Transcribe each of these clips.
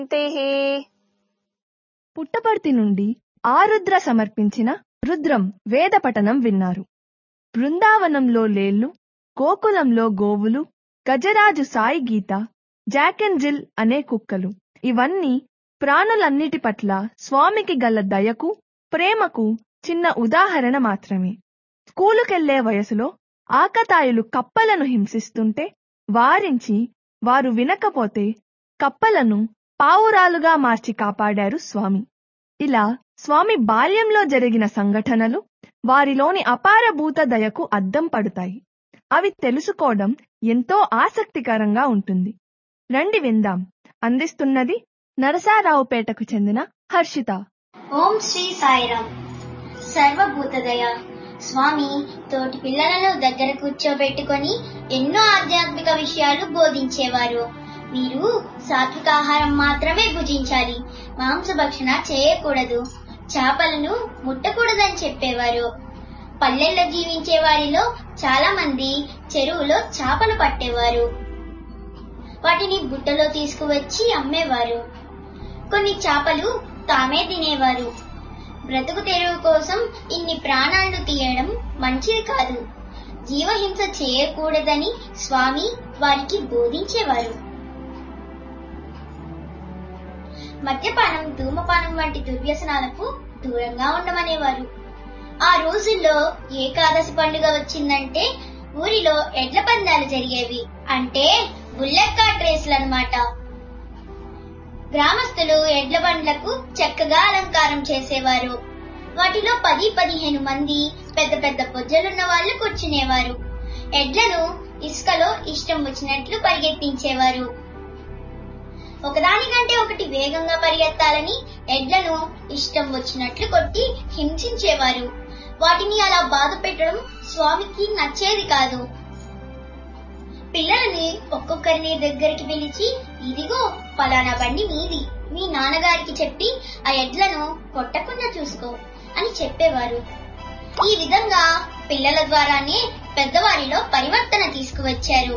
పుట్టపర్తి నుండి ఆరుద్ర సమర్పించిన రుద్రం వేద పఠనం విన్నారు బృందావనంలో లేళ్ళు గోకులంలో గోవులు గజరాజు సాయి గీత జాకెన్ జిల్ అనే కుక్కలు ఇవన్నీ ప్రాణులన్నిటి పట్ల స్వామికి గల దయకు ప్రేమకు చిన్న ఉదాహరణ మాత్రమే స్కూలుకెళ్లే వయసులో ఆకతాయిలు కప్పలను హింసిస్తుంటే వారించి వారు వినకపోతే కప్పలను పావురాలుగా మార్చి కాపాడారు స్వామి ఇలా స్వామి బాల్యంలో జరిగిన సంఘటనలు వారిలోని అపారభూత దయకు అద్దం పడతాయి అవి తెలుసుకోవడం ఎంతో ఆసక్తికరంగా ఉంటుంది రండి విందాం అందిస్తున్నది నరసారావుపేటకు చెందిన హర్షిత ఓం శ్రీ సాయిరామ్ సర్వభూతదయ స్వామి తోటి పిల్లలను దగ్గర కూర్చోబెట్టుకొని ఎన్నో ఆధ్యాత్మిక విషయాలు బోధించేవారు మీరు సాత్విక ఆహారం మాత్రమే భుజించాలి మాంసభక్షణ చేయకూడదు చేపలను ముట్టకూడదని చెప్పేవారు పల్లెల్లో జీవించే వారిలో చాలా మంది చెరువులో చేపలు పట్టేవారు వాటిని బుట్టలో తీసుకువచ్చి అమ్మేవారు కొన్ని చేపలు తామే తినేవారు బ్రతుకు తెరువు కోసం ఇన్ని ప్రాణాలను తీయడం మంచిది కాదు జీవహింస చేయకూడదని స్వామి వారికి బోధించేవారు మద్యపానం ధూమపానం వంటి దుర్వ్యసనాలకు దూరంగా ఉండమనేవారు ఆ రోజుల్లో ఏకాదశి పండుగ వచ్చిందంటే ఊరిలో ఎడ్ల పందాలు జరిగేవి అంటే బుల్లెట్ కార్ట్ రేసులు అన్నమాట గ్రామస్తులు ఎడ్ల బండ్లకు చక్కగా అలంకారం చేసేవారు వాటిలో పది పదిహేను మంది పెద్ద పెద్ద పొజ్జలున్న వాళ్ళు కూర్చునేవారు ఎడ్లను ఇసుకలో ఇష్టం వచ్చినట్లు పరిగెత్తించేవారు ఒకదానికంటే ఒకటి వేగంగా పరిగెత్తాలని ఎడ్లను ఇష్టం వచ్చినట్లు కొట్టి హింసించేవారు వాటిని అలా బాధ పెట్టడం స్వామికి నచ్చేది కాదు పిల్లలని ఒక్కొక్కరిని దగ్గరికి పిలిచి ఇదిగో పలానా బండి మీది మీ నాన్నగారికి చెప్పి ఆ ఎడ్లను కొట్టకుండా చూసుకో అని చెప్పేవారు ఈ విధంగా పిల్లల ద్వారానే పెద్దవారిలో పరివర్తన తీసుకువచ్చారు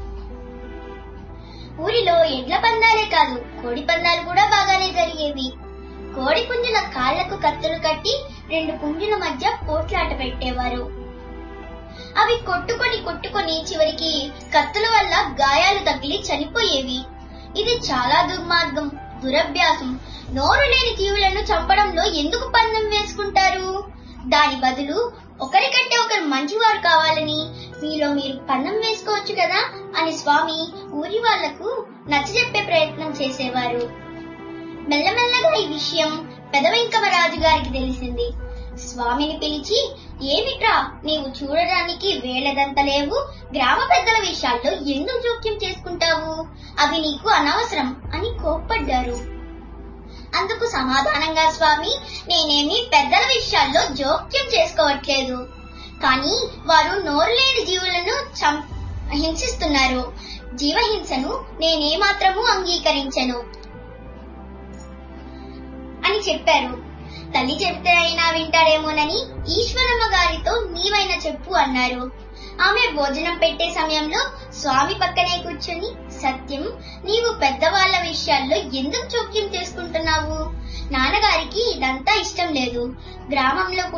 ఊరిలో ఎడ్ల పందాలే కాదు కోడి పందాలు కూడా బాగానే జరిగేవి కోడి పుంజుల కాళ్లకు కత్తులు కట్టి రెండు పుంజుల మధ్య పోట్లాట పెట్టేవారు అవి కొట్టుకొని కొట్టుకొని చివరికి కత్తుల వల్ల గాయాలు తగిలి చనిపోయేవి ఇది చాలా దుర్మార్గం దురభ్యాసం నోరు లేని జీవులను చంపడంలో ఎందుకు పందెం వేసుకుంటారు దాని బదులు ఒకరికంటే ఒకరు మంచివారు కావాలని మీలో మీరు పందెం వేసుకోవచ్చు కదా అని స్వామి ఊరి వాళ్లకు నచ్చజెప్పే ప్రయత్నం చేసేవారు మెల్లమెల్లగా ఈ విషయం పెదవెంకమరాజు గారికి తెలిసింది స్వామిని పిలిచి ఏమిట్రా నీవు చూడడానికి వేలదంత లేవు గ్రామ పెద్దల విషయాల్లో ఎందుకు జోక్యం చేసుకుంటావు అవి నీకు అనవసరం అని కోప్పడ్డారు అందుకు సమాధానంగా స్వామి నేనేమి పెద్దల విషయాల్లో జోక్యం చేసుకోవట్లేదు కానీ వారు నోరు లేని జీవులను చం హింసిస్తున్నారు జీవహింసను నేనేమాత్రము అంగీకరించను అని చెప్పారు తల్లి చెప్తే అయినా వింటాడేమోనని ఈశ్వరమ్మ గారితో నీవైనా చెప్పు అన్నారు ఆమె భోజనం పెట్టే సమయంలో స్వామి పక్కనే కూర్చొని సత్యం నీవు పెద్దవాళ్ల విషయాల్లో ఎందుకు జోక్యం చేసుకుంటున్నావు నాన్నగారికి ఇదంతా ఇష్టం లేదు గ్రామంలో